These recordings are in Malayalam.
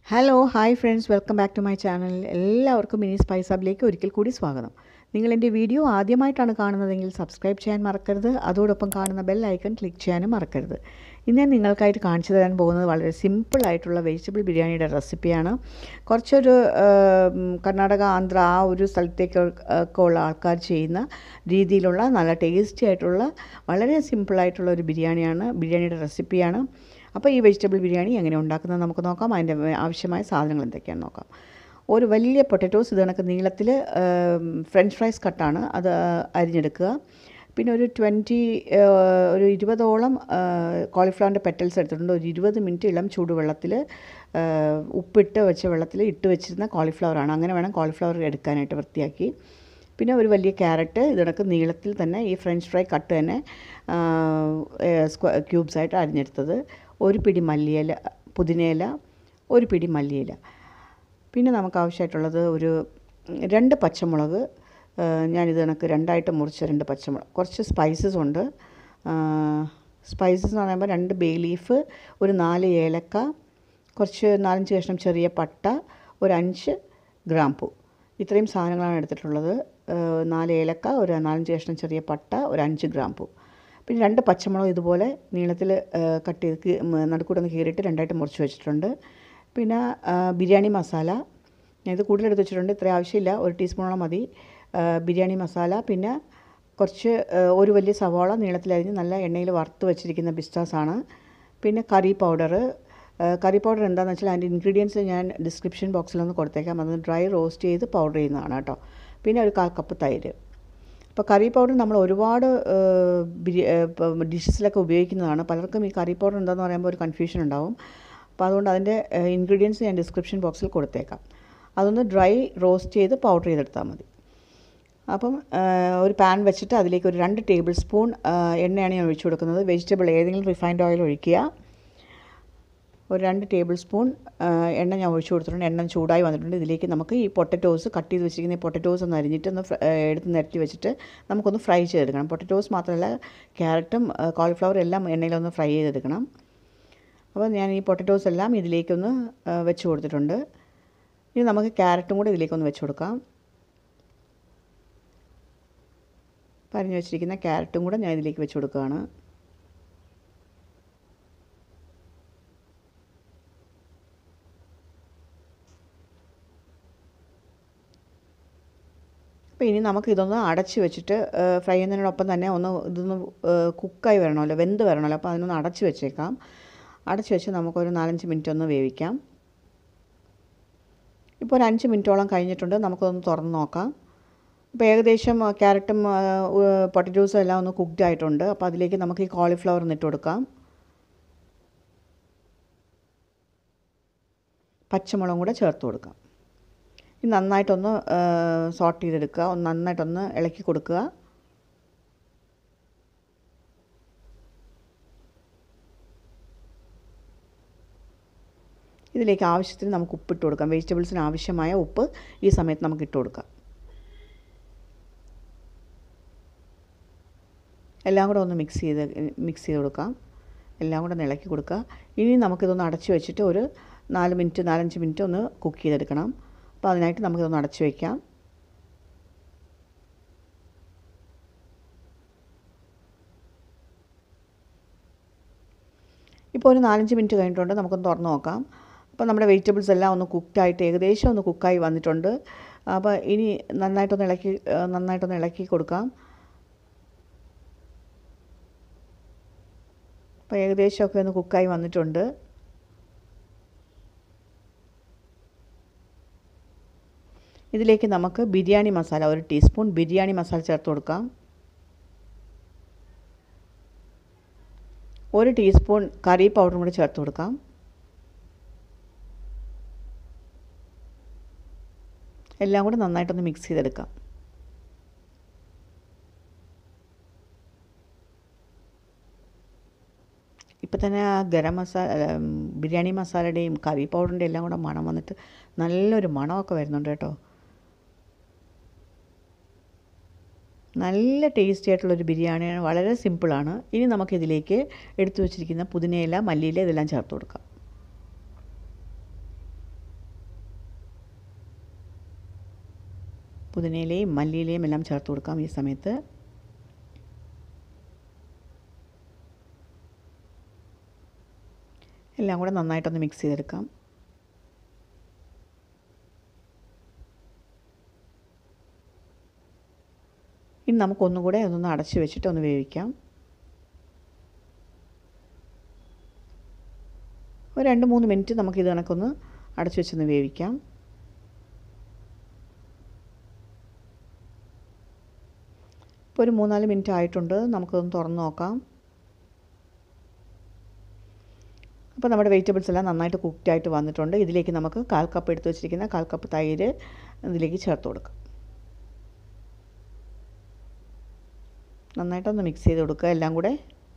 hello hi friends welcome back to my channel എല്ലാവർക്കും മിനി സ്പൈസ് ഹബിലേക്ക് ഒരിക്കൽ കൂടി സ്വാഗതം നിങ്ങൾ എൻ്റെ വീഡിയോ ആദ്യമായിട്ടാണ് കാണുന്നതെങ്കിൽ സബ്സ്ക്രൈബ് ചെയ്യാൻ മറക്കരുത് അതോടൊപ്പം കാണുന്ന ബെൽ ഐക്കൺ ക്ലിക്ക് ചെയ്യാനും മറക്കരുത് ഇന്ന് ഞാൻ നിങ്ങൾക്കായിട്ട് കാണിച്ചു തരാൻ പോകുന്നത് വളരെ സിമ്പിൾ ആയിട്ടുള്ള വെജിറ്റബിൾ ബിരിയാണിയുടെ റെസിപ്പിയാണ് കുറച്ചൊരു ഉം, കർണാടക ആന്ധ്ര ആ ഒരു സ്ഥലത്തേക്ക് ഒക്കെ ഉള്ള ആൾക്കാർ ചെയ്യുന്ന രീതിയിലുള്ള നല്ല ടേസ്റ്റി ആയിട്ടുള്ള വളരെ സിമ്പിളായിട്ടുള്ള ഒരു ബിരിയാണിയാണ് ബിരിയാണിയുടെ റെസിപ്പിയാണ് അപ്പോൾ ഈ വെജിറ്റബിൾ ബിരിയാണി എങ്ങനെ ഉണ്ടാക്കുന്നത് നമുക്ക് നോക്കാം അതിൻ്റെ ആവശ്യമായ സാധനങ്ങൾ എന്തൊക്കെയാണെന്ന് നോക്കാം ഒരു വലിയ പൊട്ടറ്റോസ് ഇത് കണക്ക് നീളത്തിൽ ഫ്രഞ്ച് ഫ്രൈസ് കട്ടാണ് അത് അരിഞ്ഞെടുക്കുക പിന്നെ ഒരു ട്വൻറ്റി ഒരു ഇരുപതോളം കോളിഫ്ലവറിൻ്റെ പെറ്റൽസ് എടുത്തിട്ടുണ്ട് ഒരു ഇരുപത് മിനിറ്റ് ഇളം ചൂടുവെള്ളത്തിൽ ഉപ്പിട്ട് വെച്ച വെള്ളത്തിൽ ഇട്ട് വെച്ചിരുന്ന കോളിഫ്ലവറാണ് അങ്ങനെ വേണം കോളിഫ്ലവർ എടുക്കാനായിട്ട് വൃത്തിയാക്കി പിന്നെ ഒരു വലിയ ക്യാരറ്റ് ഇതിനൊക്കെ നീളത്തിൽ തന്നെ ഈ ഫ്രഞ്ച് ഫ്രൈ കട്ട് തന്നെ സ്ക്വ ക്യൂബ്സായിട്ട് അരിഞ്ഞെടുത്തത് ഒരു പിടി മല്ലിയില പുതിനയില ഒരു പിടി മല്ലിയില പിന്നെ നമുക്ക് ആവശ്യമായിട്ടുള്ളത് ഒരു രണ്ട് പച്ചമുളക് ഞാനിത് കണക്ക് രണ്ടായിട്ട് മുറിച്ച രണ്ട് പച്ചമുളക് കുറച്ച് സ്പൈസസ് ഉണ്ട് സ്പൈസസ് എന്ന് പറയുമ്പോൾ രണ്ട് ബേ ലീഫ് ഒരു നാല് ഏലക്ക കുറച്ച് നാലഞ്ച് കഷ്ണം ചെറിയ പട്ട ഒരു അഞ്ച് ഗ്രാമ്പു ഇത്രയും സാധനങ്ങളാണ് എടുത്തിട്ടുള്ളത് ഏഹ് നാല് ഏലക്ക ഒരു നാലഞ്ച് കഷ്ണം ചെറിയ പട്ട ഒരു അഞ്ച് ഗ്രാമ്പു പിന്നെ രണ്ട് പച്ചമുളക് ഇതുപോലെ നീളത്തിൽ കട്ട് ചെയ്ത് കീ- ഉം, നടുക്കൂടെ ഒന്ന് കീറിയിട്ട് രണ്ടായിട്ട് മുറിച്ച് വെച്ചിട്ടുണ്ട് പിന്നെ ആ, ബിരിയാണി മസാല ഞാൻ ഇത് കൂടുതൽ എടുത്ത് വെച്ചിട്ടുണ്ട് ഇത്ര ആവശ്യമില്ല ഒരു ടീസ്പൂണോളം മതി ആ, ബിരിയാണി മസാല പിന്നെ കുറച്ച് ആ, ഒരു വലിയ സവാള നീളത്തിലരിഞ്ഞ് നല്ല എണ്ണയിൽ വറുത്ത് വെച്ചിരിക്കുന്ന പിസ്റ്റാസാണ് പിന്നെ കറി പൗഡർ കറി പൗഡർ എന്താണെന്ന് വെച്ചാൽ അതിൻ്റെ ഇൻഗ്രീഡിയൻസ് ഞാൻ ഡിസ്ക്രിപ്ഷൻ ബോക്സിലൊന്ന് കൊടുത്തേക്കാം അത് ഡ്രൈ റോസ്റ്റ് ചെയ്ത് പൗഡർ ചെയ്യുന്നതാണ് കേട്ടോ പിന്നെ ഒരു കാൽ കപ്പ് തൈര് അപ്പോൾ കറി പൗഡർ നമ്മൾ ഒരുപാട് ഡിഷസിലൊക്കെ ഉപയോഗിക്കുന്നതാണ് പലർക്കും ഈ കറി പൗഡർ എന്താണെന്ന് പറയുമ്പോൾ ഒരു കൺഫ്യൂഷൻ ഉണ്ടാവും അപ്പോൾ അതുകൊണ്ട് അതിൻ്റെ ഇൻഗ്രീഡിയൻസ് ഞാൻ ഡിസ്ക്രിപ്ഷൻ ബോക്സിൽ കൊടുത്തേക്കാം അതൊന്ന് ഡ്രൈ റോസ്റ്റ് ചെയ്ത് പൗഡർ ചെയ്തെടുത്താൽ മതി അപ്പം ആ, ഒരു പാൻ വെച്ചിട്ട് അതിലേക്ക് ഒരു രണ്ട് ടേബിൾ സ്പൂൺ ആ, എണ്ണയാണ് ഞാൻ ഒഴിച്ചു കൊടുക്കുന്നത് വെജിറ്റബിൾ ഏതെങ്കിലും റിഫൈൻഡ് ഓയിൽ ഒഴിക്കുക ഒരു രണ്ട് ടേബിൾ സ്പൂൺ ആ, എണ്ണ ഞാൻ ഒഴിച്ചു കൊടുത്തിട്ടുണ്ട് എണ്ണ ചൂടായി വന്നിട്ടുണ്ട് ഇതിലേക്ക് നമുക്ക് ഈ പൊട്ടറ്റോസ് കട്ട് ചെയ്ത് വെച്ചിരിക്കുന്ന ഈ പൊട്ടറ്റോസ് ഒന്ന് അരിഞ്ഞിട്ട് ഒന്ന് ഫ്ര- ആ, എടുത്ത് നിരത്തി വെച്ചിട്ട് നമുക്കൊന്ന് ഫ്രൈ ചെയ്തെടുക്കണം പൊട്ടറ്റോസ് മാത്രമല്ല ക്യാരറ്റും കോളിഫ്ലവർ എല്ലാം എണ്ണയിലൊന്ന് ഫ്രൈ ചെയ്തെടുക്കണം അപ്പോൾ ഞാൻ ഈ പൊട്ടറ്റോസ് എല്ലാം ഇതിലേക്കൊന്ന് ആ, വെച്ച് കൊടുത്തിട്ടുണ്ട് ഇനി നമുക്ക് ക്യാരറ്റും കൂടെ ഇതിലേക്കൊന്ന് വെച്ച് കൊടുക്കാം പറഞ്ഞ് വെച്ചിരിക്കുന്ന ക്യാരറ്റും കൂടെ ഞാൻ ഇതിലേക്ക് വെച്ച് കൊടുക്കുകയാണ് അപ്പോൾ ഇനി നമുക്ക് ഇതൊന്ന് അടച്ച് വെച്ചിട്ട് ഫ്രൈ ചെയ്യുന്നതിനോടൊപ്പം തന്നെ ഒന്ന് ഇതൊന്ന് കുക്കായി വരണമല്ലോ വെന്ത് വരണമല്ലോ അപ്പോൾ അതിനൊന്ന് അടച്ച് വെച്ചേക്കാം അടച്ച് വെച്ച് നമുക്കൊരു നാലഞ്ച് മിനിറ്റ് ഒന്ന് വേവിക്കാം ഇപ്പോൾ ഒരു അഞ്ച് മിനിറ്റോളം കഴിഞ്ഞിട്ടുണ്ട് നമുക്കൊന്ന് തുറന്ന് നോക്കാം ഇപ്പോൾ ഏകദേശം ആ, ക്യാരറ്റും ആ, ഉ- പൊട്ടറ്റോസും എല്ലാം ഒന്ന് കുക്ക്ഡ് ആയിട്ടുണ്ട് അപ്പോൾ അതിലേക്ക് നമുക്ക് ഈ കോളിഫ്ലവർ ഒന്ന് ഇട്ട് കൊടുക്കാം പച്ചമുളകും കൂടെ ചേർത്ത് കൊടുക്കാം ഇത് നന്നായിട്ടൊന്ന് സോട്ട് ചെയ്തെടുക്കുക ഒന്ന് നന്നായിട്ടൊന്ന് ഇളക്കി കൊടുക്കുക ഇതിലേക്ക് ആവശ്യത്തിന് നമുക്ക് ഉപ്പിട്ട് കൊടുക്കാം വെജിറ്റബിൾസിന് ആവശ്യമായ ഉപ്പ് ഈ സമയത്ത് നമുക്ക് ഇട്ട് കൊടുക്കാം എല്ലാം കൂടെ ഒന്ന് മിക്സ് ചെയ്ത് മിക്സ് ചെയ്ത് കൊടുക്കാം എല്ലാം കൂടെ ഒന്ന് ഇളക്കി കൊടുക്കുക ഇനി നമുക്കിതൊന്ന് അടച്ചു വെച്ചിട്ട് ഒരു നാല് മിനിറ്റ് നാലഞ്ച് മിനിറ്റ് ഒന്ന് കുക്ക് ചെയ്തെടുക്കണം അപ്പോൾ അതിനായിട്ട് നമുക്കിതൊന്ന് അടച്ചു വയ്ക്കാം ഇപ്പോൾ ഒരു നാലഞ്ച് മിനിറ്റ് കഴിഞ്ഞിട്ടുണ്ട് നമുക്കൊന്ന് തുറന്ന് നോക്കാം അപ്പോൾ നമ്മുടെ വെജിറ്റബിൾസ് എല്ലാം ഒന്ന് കുക്കായിട്ട് ഏകദേശം ഒന്ന് കുക്കായി വന്നിട്ടുണ്ട് അപ്പോൾ ഇനി നന്നായിട്ടൊന്ന് ഇളക്കി ആ, നന്നായിട്ടൊന്ന് ഇളക്കി കൊടുക്കാം അപ്പോൾ ഏകദേശമൊക്കെ ഒന്ന് കുക്കായി വന്നിട്ടുണ്ട് ഇതിലേക്ക് നമുക്ക് ബിരിയാണി മസാല ഒരു ടീസ്പൂൺ ബിരിയാണി മസാല ചേർത്ത് കൊടുക്കാം ഒരു ടീസ്പൂൺ കറി പൗഡറും കൂടി ചേർത്ത് കൊടുക്കാം എല്ലാം കൂടി നന്നായിട്ടൊന്ന് മിക്സ് ചെയ്തെടുക്കാം ഇപ്പം തന്നെ ആ ഗരം മസാല അല്ല, ഉം, ബിരിയാണി മസാലയുടെയും കറി പൗഡറിൻ്റെ എല്ലാം കൂടെ മണം വന്നിട്ട് നല്ലൊരു മണമൊക്കെ വരുന്നുണ്ട് കേട്ടോ നല്ല ടേസ്റ്റി ആയിട്ടുള്ളൊരു ബിരിയാണിയാണ് വളരെ സിമ്പിളാണ് ഇനി നമുക്കിതിലേക്ക് എടുത്തു വച്ചിരിക്കുന്ന പുതിനയില മല്ലിയില ഇതെല്ലാം ചേർത്ത് കൊടുക്കാം പുതിനയിലയും മല്ലിയിലയും എല്ലാം ചേർത്ത് കൊടുക്കാം ഈ സമയത്ത് എല്ലാം കൂടെ നന്നായിട്ടൊന്ന് മിക്സ് ചെയ്തെടുക്കാം ഇനി നമുക്കൊന്നും കൂടെ അതൊന്ന് അടച്ച് വെച്ചിട്ട് ഒന്ന് വേവിക്കാം ഒരു രണ്ട് മൂന്ന് മിനിറ്റ് നമുക്കിത് കണക്കൊന്ന് അടച്ച് വെച്ചൊന്ന് വേവിക്കാം ഇപ്പോൾ ഒരു മൂന്നാല് മിനിറ്റ് ആയിട്ടുണ്ട് നമുക്കൊന്ന് തുറന്ന് നോക്കാം അപ്പോൾ നമ്മുടെ വെജിറ്റബിൾസ് എല്ലാം നന്നായിട്ട് കുക്ക്ഡ് ആയിട്ട് വന്നിട്ടുണ്ട് ഇതിലേക്ക് നമുക്ക് കാൽ കപ്പ് എടുത്ത് വെച്ചിരിക്കുന്ന കാൽ കപ്പ് തൈര് ഇതിലേക്ക് ചേർത്ത് കൊടുക്കാം നന്നായിട്ടൊന്ന് മിക്സ് ചെയ്ത് കൊടുക്കുക എല്ലാം കൂടെ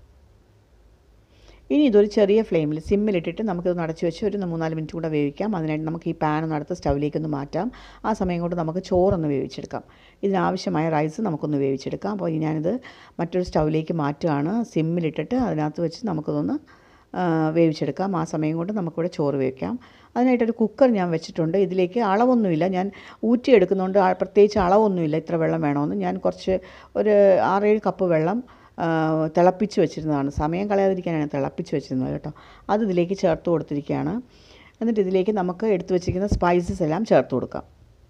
ഇനി ഇതൊരു ചെറിയ ഫ്ലെയിമിൽ സിമ്മിലിട്ടിട്ട് നമുക്കിതൊന്ന് അടച്ച് വെച്ച് ഒരു മൂന്നാല് മിനിറ്റ് കൂടെ വേവിക്കാം അതിനായിട്ട് നമുക്ക് ഈ പാൻ ഒന്ന് അടുത്ത സ്റ്റൗവിലേക്കൊന്ന് മാറ്റാം ആ സമയം കൊണ്ട് നമുക്ക് ചോറൊന്ന് വേവിച്ചെടുക്കാം ഇതിനാവശ്യമായ റൈസ് നമുക്കൊന്ന് വേവിച്ചെടുക്കാം അപ്പോൾ ഞാനിത് മറ്റൊരു സ്റ്റൗവിലേക്ക് മാറ്റുകയാണ് സിമ്മിലിട്ടിട്ട് അതിനകത്ത് വെച്ച് നമുക്കിതൊന്ന് വേവിച്ചെടുക്കാം ആ സമയം കൊണ്ട് നമുക്കിവിടെ ചോറ് വേവിക്കാം അതിനായിട്ടൊരു കുക്കർ ഞാൻ വെച്ചിട്ടുണ്ട് ഇതിലേക്ക് അളവൊന്നുമില്ല ഞാൻ ഊറ്റിയെടുക്കുന്നതുകൊണ്ട് പ്രത്യേകിച്ച് അളവൊന്നുമില്ല ഇത്ര വെള്ളം വേണമെന്ന് ഞാൻ കുറച്ച് ഒരു ആറേഴ് കപ്പ് വെള്ളം തിളപ്പിച്ച് വെച്ചിരുന്നതാണ് സമയം കളയാതിരിക്കാനാണ് തിളപ്പിച്ച് വെച്ചിരുന്നത് കേട്ടോ അത് ഇതിലേക്ക് ചേർത്ത് കൊടുത്തിരിക്കുകയാണ് എന്നിട്ട് ഇതിലേക്ക് നമുക്ക് എടുത്തു വെച്ചിരിക്കുന്ന സ്പൈസസ് എല്ലാം ചേർത്ത് കൊടുക്കാം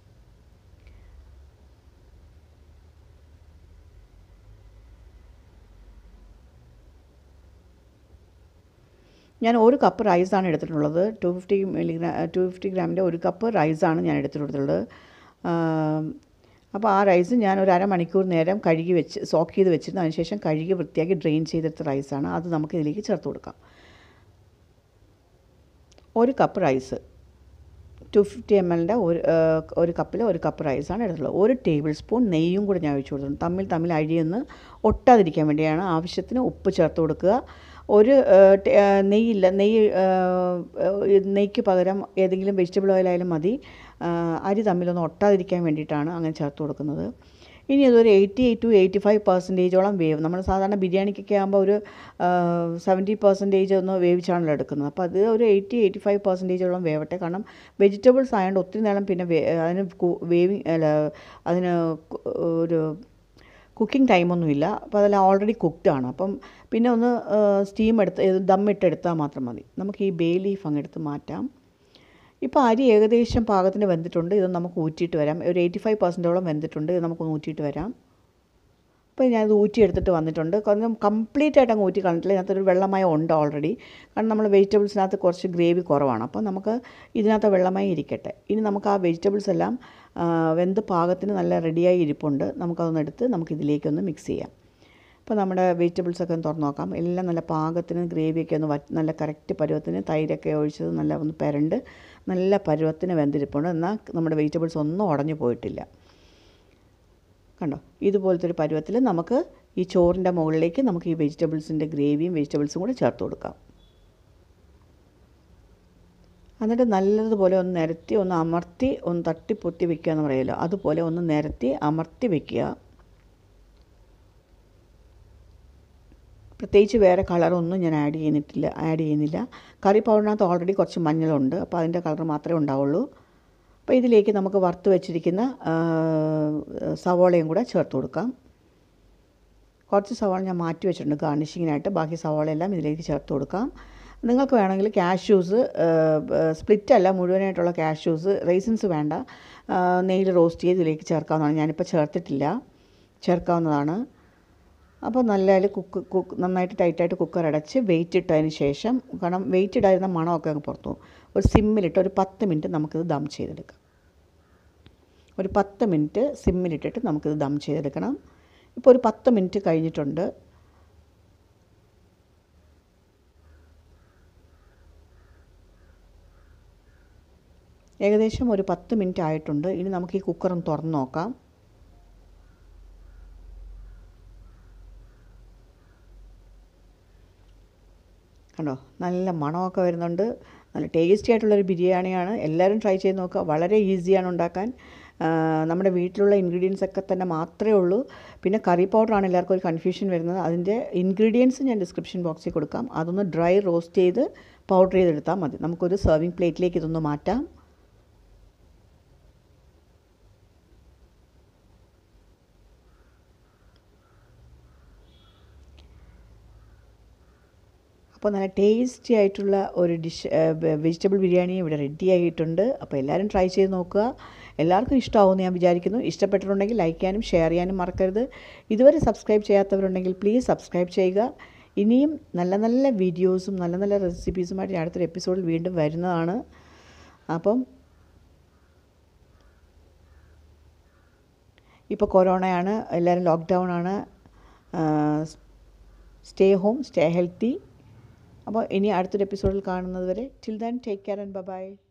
ഞാൻ ഒരു കപ്പ് റൈസാണ് എടുത്തിട്ടുള്ളത് two fifty milligram two fifty ഗ്രാമിൻ്റെ ഒരു കപ്പ് റൈസാണ് ഞാൻ എടുത്തിട്ടുള്ളത് അപ്പോൾ ആ റൈസ് ഞാൻ ഒരു അരമണിക്കൂർ നേരം കഴുകി വെച്ച് സോക്ക് ചെയ്ത് വെച്ചിരുന്നു അതിനുശേഷം കഴുകി വൃത്തിയാക്കി ഡ്രെയിൻ ചെയ്തെടുത്ത റൈസാണ് അത് നമുക്ക് ഇതിലേക്ക് ചേർത്ത് കൊടുക്കാം ഒരു cup rice two fifty M എല്ലിൻ്റെ ഒരു ഒരു കപ്പിൽ ഒരു കപ്പ് റൈസാണ് എടുത്തുള്ളത് ഒരു ടേബിൾ സ്പൂൺ നെയ്യും കൂടെ ഞാൻ ഒഴിച്ചു കൊടുത്തിട്ടുണ്ട് തമ്മിൽ തമ്മിൽ അഴിയൊന്ന് ഒട്ടാതിരിക്കാൻ വേണ്ടിയാണ് ആവശ്യത്തിന് ഉപ്പ് ചേർത്ത് കൊടുക്കുക ഒരു നെയ്യില്ല നെയ്യ് നെയ്ക്ക് പകരം ഏതെങ്കിലും വെജിറ്റബിൾ ഓയിലായാലും മതി അരി തമ്മിലൊന്ന് ഒട്ടാതിരിക്കാൻ വേണ്ടിയിട്ടാണ് അങ്ങനെ ചേർത്ത് കൊടുക്കുന്നത് ഇനി അതൊരു എയ്റ്റി ടു എയ്റ്റി ഫൈവ് പെർസെൻറ്റേജോളം വേവ് നമ്മൾ സാധാരണ ബിരിയാണിക്കൊക്കെ ആകുമ്പോൾ ഒരു സെവൻറ്റി പെർസെൻറ്റേജ് ഒന്ന് വേവിച്ചാണല്ലോ എടുക്കുന്നത് അപ്പോൾ അത് ഒരു എയ്റ്റി എയ്റ്റി ഫൈവ് പെർസെൻറ്റേജോളം വേവട്ടെ കാരണം വെജിറ്റബിൾസ് ആയതുകൊണ്ട് ഒത്തിരി നേരം പിന്നെ അതിന് വേവിങ് അല്ല അതിന് ഒരു കുക്കിംഗ് ടൈമൊന്നുമില്ല അപ്പോൾ അതെല്ലാം ഓൾറെഡി കുക്ക്ഡ് ആണ് അപ്പം പിന്നെ ഒന്ന് സ്റ്റീം എടുത്ത് ദം ഇട്ടെടുത്താൽ മാത്രം മതി നമുക്ക് ഈ ബേ ലീഫ് അങ്ങ് എടുത്ത് മാറ്റാം ഇപ്പോൾ അരി ഏകദേശം പാകത്തിന് വെന്തിട്ടുണ്ട് ഇത് നമുക്ക് ഊറ്റിയിട്ട് വരാം ഒരു എയ്റ്റി ഫൈവ് പെർസെൻറ്റോളം വെന്തിട്ടുണ്ട് ഇത് നമുക്കൊന്ന് ഊറ്റിയിട്ട് വരാം അപ്പോൾ ഞാനത് ഊറ്റിയെടുത്തിട്ട് വന്നിട്ടുണ്ട് കാരണം കംപ്ലീറ്റ് ആയിട്ട് അങ്ങ് ഊറ്റി കളഞ്ഞിട്ടില്ല ഇതിനകത്തൊരു വെള്ളമയം ഉണ്ട് ഓൾറെഡി കാരണം നമ്മൾ വെജിറ്റബിൾസിനകത്ത് കുറച്ച് ഗ്രേവി കുറവാണ് അപ്പോൾ നമുക്ക് ഇതിനകത്ത് വെള്ളമയം ഇരിക്കട്ടെ ഇനി നമുക്ക് ആ വെജിറ്റബിൾസ് എല്ലാം വെന്ത് പാകത്തിന് നല്ല റെഡിയായി ഇരിപ്പുണ്ട് നമുക്കതൊന്ന് എടുത്ത് നമുക്കിതിലേക്കൊന്ന് മിക്സ് ചെയ്യാം അപ്പോൾ നമ്മുടെ വെജിറ്റബിൾസൊക്കെ ഒന്ന് തുറന്ന് നോക്കാം എല്ലാം നല്ല പാകത്തിന് ഗ്രേവിയൊക്കെ ഒന്ന് വറ്റ് നല്ല കറക്റ്റ് പരുവത്തിന് തൈരൊക്കെ ഒഴിച്ചത് നല്ല ഒന്ന് പെരണ്ട് നല്ല പരുവത്തിന് വെന്തിരിപ്പുണ്ട് എന്നാൽ നമ്മുടെ വെജിറ്റബിൾസ് ഒന്നും ഉടഞ്ഞു പോയിട്ടില്ല കണ്ടോ ഇതുപോലത്തെ ഒരു പരുവത്തിൽ നമുക്ക് ഈ ചോറിൻ്റെ മുകളിലേക്ക് നമുക്ക് ഈ വെജിറ്റബിൾസിൻ്റെ ഗ്രേവിയും വെജിറ്റബിൾസും കൂടെ ചേർത്ത് കൊടുക്കാം എന്നിട്ട് നല്ലതുപോലെ ഒന്ന് നിരത്തി ഒന്ന് അമർത്തി ഒന്ന് തട്ടിപ്പൊത്തി വെക്കുക എന്ന് പറയുമല്ലോ അതുപോലെ ഒന്ന് നിരത്തി അമർത്തി വെക്കുക പ്രത്യേകിച്ച് വേറെ കളറൊന്നും ഞാൻ ആഡ് ചെയ്യുന്നിട്ടില്ല ആഡ് ചെയ്യുന്നില്ല കറി പൗഡറിനകത്ത് ഓൾറെഡി കുറച്ച് മഞ്ഞളുണ്ട് അപ്പോൾ അതിൻ്റെ കളർ മാത്രമേ ഉണ്ടാവുള്ളൂ അപ്പോൾ ഇതിലേക്ക് നമുക്ക് വറുത്ത് വെച്ചിരിക്കുന്ന സവോളയും കൂടെ ചേർത്ത് കൊടുക്കാം കുറച്ച് സവാള ഞാൻ മാറ്റി വെച്ചിട്ടുണ്ട് ഗാർണിഷിങ്ങിനായിട്ട് ബാക്കി സവാളയെല്ലാം ഇതിലേക്ക് ചേർത്ത് കൊടുക്കാം നിങ്ങൾക്ക് വേണമെങ്കിൽ കാഷ്യൂസ് സ്പ്ലിറ്റ് അല്ല മുഴുവനായിട്ടുള്ള കാഷ്യൂസ് റൈസിൻസ് വേണ്ട നെയ്യിൽ റോസ്റ്റ് ചെയ്ത് ഇതിലേക്ക് ചേർക്കാവുന്നതാണ് ഞാനിപ്പോൾ ചേർത്തിട്ടില്ല ചേർക്കാവുന്നതാണ് അപ്പോൾ നല്ല കുക്ക് കുക്ക് നന്നായിട്ട് ടൈറ്റായിട്ട് കുക്കർ അടച്ച് വെയിറ്റ് ഇട്ടതിന് ശേഷം കാരണം വെയിറ്റ് ഇടായിരുന്ന മണമൊക്കെ അങ്ങ് പുറത്തു ഒരു സിമ്മിലിട്ട് ഒരു പത്ത് മിനിറ്റ് നമുക്കിത് ദം ചെയ്തെടുക്കാം ഒരു പത്ത് മിനിറ്റ് സിമ്മിലിട്ടിട്ട് നമുക്കിത് ദം ചെയ്തെടുക്കണം ഇപ്പോൾ ഒരു പത്ത് മിനിറ്റ് കഴിഞ്ഞിട്ടുണ്ട് ഏകദേശം ഒരു പത്ത് മിനിറ്റ് ആയിട്ടുണ്ട് ഇനി നമുക്ക് ഈ കുക്കറൊന്ന് തുറന്ന് നോക്കാം കണ്ടോ നല്ല മണമൊക്കെ വരുന്നുണ്ട് നല്ല ടേസ്റ്റി ആയിട്ടുള്ളൊരു ബിരിയാണിയാണ് എല്ലാവരും ട്രൈ ചെയ്ത് നോക്കുക വളരെ ഈസിയാണ് ഉണ്ടാക്കാൻ നമ്മുടെ വീട്ടിലുള്ള ഇൻഗ്രീഡിയൻസ് ഒക്കെ തന്നെ മാത്രമേ ഉള്ളൂ പിന്നെ കറി പൗഡറാണ് എല്ലാവർക്കും ഒരു കൺഫ്യൂഷൻ വരുന്നത് അതിൻ്റെ ഇൻഗ്രീഡിയൻസ് ഞാൻ ഡിസ്ക്രിപ്ഷൻ ബോക്സിൽ കൊടുക്കാം അതൊന്ന് ഡ്രൈ റോസ്റ്റ് ചെയ്ത് പൗഡർ ചെയ്തെടുത്താൽ മതി നമുക്കൊരു സെർവിങ് പ്ലേറ്റിലേക്ക് ഇതൊന്ന് മാറ്റാം അപ്പോൾ നല്ല ടേസ്റ്റി ആയിട്ടുള്ള ഒരു ഡിഷ് വെജിറ്റബിൾ ബിരിയാണി ഇവിടെ റെഡി ആയിട്ടുണ്ട് അപ്പോൾ എല്ലാവരും ട്രൈ ചെയ്ത് നോക്കുക എല്ലാവർക്കും ഇഷ്ടമാവുമെന്ന് ഞാൻ വിചാരിക്കുന്നു ഇഷ്ടപ്പെട്ടിട്ടുണ്ടെങ്കിൽ ലൈക്ക് ചെയ്യാനും ഷെയർ ചെയ്യാനും മറക്കരുത് ഇതുവരെ സബ്സ്ക്രൈബ് ചെയ്യാത്തവരുണ്ടെങ്കിൽ പ്ലീസ് സബ്സ്ക്രൈബ് ചെയ്യുക ഇനിയും നല്ല നല്ല വീഡിയോസും നല്ല നല്ല റെസിപ്പീസുമായിട്ട് ഞാൻ അടുത്തൊരു എപ്പിസോഡിൽ വീണ്ടും വരുന്നതാണ് അപ്പം ഇപ്പോൾ കൊറോണയാണ് എല്ലാവരും ലോക്ക്ഡൗൺ ആണ് സ്റ്റേ ഹോം സ്റ്റേ ഹെൽത്തി അപ്പോൾ ഇനി അടുത്തൊരു എപ്പിസോഡിൽ കാണുന്നത് വരെ till then take care and by